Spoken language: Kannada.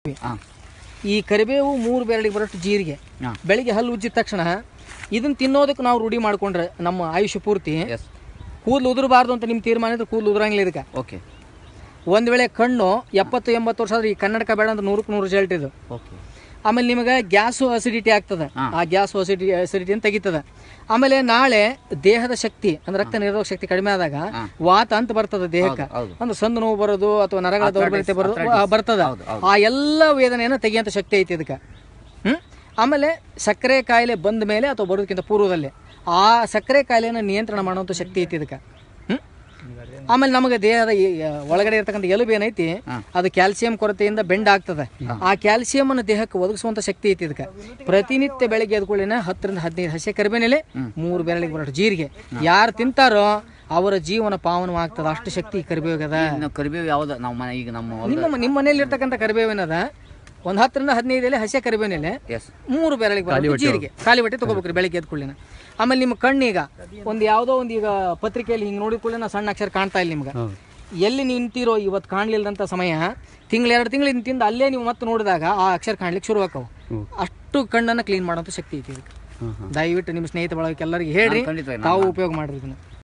ಹಾ ಈ ಕರಿಬೇವು ಮೂರು ಬೆರಳಿಗೆ ಬರೋಷ್ಟು ಜೀರಿಗೆ ಹಾ. ಬೆಳಿಗ್ಗೆ ಹಲ್ಲು ಉಜ್ಜಿದ ತಕ್ಷಣ ಇದನ್ನ ತಿನ್ನೋದಕ್ಕೆ ನಾವು ರೂಢಿ ಮಾಡ್ಕೊಂಡ್ರೆ ನಮ್ಮ ಆಯುಷ್ಯ ಪೂರ್ತಿ ಎಸ್ ಕೂದಲು ಉದುರಬಾರ್ದು ಅಂತ ನಿಮ್ಮ ತೀರ್ಮಾನ ಇದ್ರೆ ಕೂದಲು ಉದುರಂಗಿಲ್ಲ ಇದಕ್ಕೆ ಓಕೆ ಒಂದು ವೇಳೆ ಕಣ್ಣು ಎಪ್ಪತ್ತು ಎಂಬತ್ತು ವರ್ಷ ಆದ್ರೆ ಈ ಕನ್ನಡಕ ಬೇಡ ಅಂತ ನೂರಕ್ಕೆ ನೂರು ರಿಸಲ್ಟ್ ಇದು ಓಕೆ ಆಮೇಲೆ ನಿಮಗೆ ಗ್ಯಾಸು ಅಸಿಡಿಟಿ ಆಗ್ತದೆ ಹಾ. ಆ ಗ್ಯಾಸು ಅಸಿಡಿಟಿ ಅಸಿಡಿಟಿಯನ್ನು ತೆಗಿತದೆ ಆಮೇಲೆ ನಾಳೆ ದೇಹದ ಶಕ್ತಿ ಅಂದ್ರೆ ರಕ್ತ ನಿರೋಧಕ ಶಕ್ತಿ ಕಡಿಮೆ ಆದಾಗ ಹಾ. ವಾತ ಅಂತ ಬರ್ತದೆ ದೇಹಕ್ಕೆ ಹೌದು ಅಂದ್ರೆ ಸಂದು ನೋವು ಬರೋದು ಅಥವಾ ನರಗಳ ದೌರ್ಬಲ್ಯತೆ ಬರೋದು ಆ, ಬರ್ತದೆ ಹೌದು, ಹೌದು. ಆ ಎಲ್ಲ ವೇದನೆಯನ್ನು ತೆಗಿಯಂತ ಶಕ್ತಿ ಐತಿ ಇದಕ್ಕೆ ಹ್ಮ್ ಆಮೇಲೆ ಸಕ್ಕರೆ ಕಾಯಿಲೆ ಬಂದ ಮೇಲೆ ಅಥವಾ ಬರೋದಕ್ಕಿಂತ ಪೂರ್ವದಲ್ಲಿ ಆ ಸಕ್ಕರೆ ಕಾಯಿಲೆಯನ್ನು ನಿಯಂತ್ರಣ ಮಾಡುವಂಥ ಶಕ್ತಿ ಐತಿ ಇದಕ್ಕೆ ಹ್ಮ್ ಆಮೇಲೆ ನಮಗೆ ದೇಹದ ಈ, ಆ, ಒಳಗಡೆ ಇರ್ತಕ್ಕಂಥ ಎಲುಬು ಏನೈತಿ ಅದು ಕ್ಯಾಲ್ಸಿಯಂ ಕೊರತೆಯಿಂದ ಬೆಂಡ್ ಆಗ್ತದೆ ಆ ಕ್ಯಾಲ್ಸಿಯಂ ಅನ್ನು ದೇಹಕ್ಕೆ ಒದಗಿಸುವಂತ ಶಕ್ತಿ ಐತಿ ಇದಕ್ಕೆ ಪ್ರತಿನಿತ್ಯ ಬೆಳಗ್ಗೆ ಎದ್ಕೊಳ್ಳಿನ ಹತ್ತರಿಂದ ಹದಿನೈದು ಹಸೆ ಕರಿಬೇನೆಲೆ ಮೂರು ಬೆರಳಿಗೆ ಬರೋಷ್ಟು ಜೀರಿಗೆ ಯಾರು ತಿಂತಾರೋ ಅವರ ಜೀವನ ಪಾವನವಾಗ್ತದೆ ಅಷ್ಟು ಶಕ್ತಿ ಕರಿಬೇವಾಗದ ಇನ್ನು ಕರಿಬೇವು ಯಾವ್ದು ನಾವು ಮನೆ ಈಗ ನಮ್ಮ ಹೊಲ್ದ ನಿಮ್ಮ ನಿಮ್ಮ ಮನೆಯಲ್ಲಿ ಇರ್ತಕ್ಕಂಥ ಕರಿಬೇವಿನದ ಒಂದು ಹತ್ತರಿಂದ ಹದಿನೈದು ಎಲೆ ಹಸೆ ಕರಿಬೇವಿನೆಲೆ ಎಸ್ ಮೂರು ಬೆರಳಿಗೆ ಬರೋದು ಜೀರಿಗೆ ಖಾಲಿ ಹೊಟ್ಟೆ ತಗೋಬೇಕ್ರಿ ಬೆಳಿಗ್ಗೆ ಎದ್ಕೊಳ್ಳಿನ ಆಮೇಲೆ ನಿಮ್ಮ ಕಣ್ಣೀಗ ಒಂದು ಯಾವುದೋ ಒಂದು ಈಗ ಪತ್ರಿಕೆಯಲ್ಲಿ ಹಿಂಗೆ ನೋಡಿದ ಕೂಡಲೇ ನಾ ಸಣ್ಣ ಅಕ್ಷರ ಕಾಣ್ತಾ ಇಲ್ಲ ನಿಮ್ಗೆ ಎಲ್ಲಿ ನೀವು ನಿಂತಿರೋ ಇವತ್ತು ಕಾಣಲಿಲ್ಲದಂಥ ಸಮಯ ತಿಂಗಳು ಎರಡು ತಿಂಗಳು ತಿಂದು ಅಲ್ಲೇ ನೀವು ಮತ್ತೆ ನೋಡಿದಾಗ ಆ ಅಕ್ಷರ ಕಾಣ್ಲಿಕ್ಕೆ ಶುರು ಆಕವು ಅಷ್ಟು ಕಣ್ಣನ್ನು ಕ್ಲೀನ್ ಮಾಡೋಂಥ ಶಕ್ತಿ ಐತಿ ಇದಕ್ಕೆ ದಯವಿಟ್ಟು ನಿಮ್ಮ ಸ್ನೇಹಿತ ಬಳಗಕ್ಕೆ ಎಲ್ಲರಿಗೆ ಹೇಳ್ರಿ ಖಂಡಿತ ತಾವು ಉಪಯೋಗ ಮಾಡ್ರಿ ಇದನ್ನ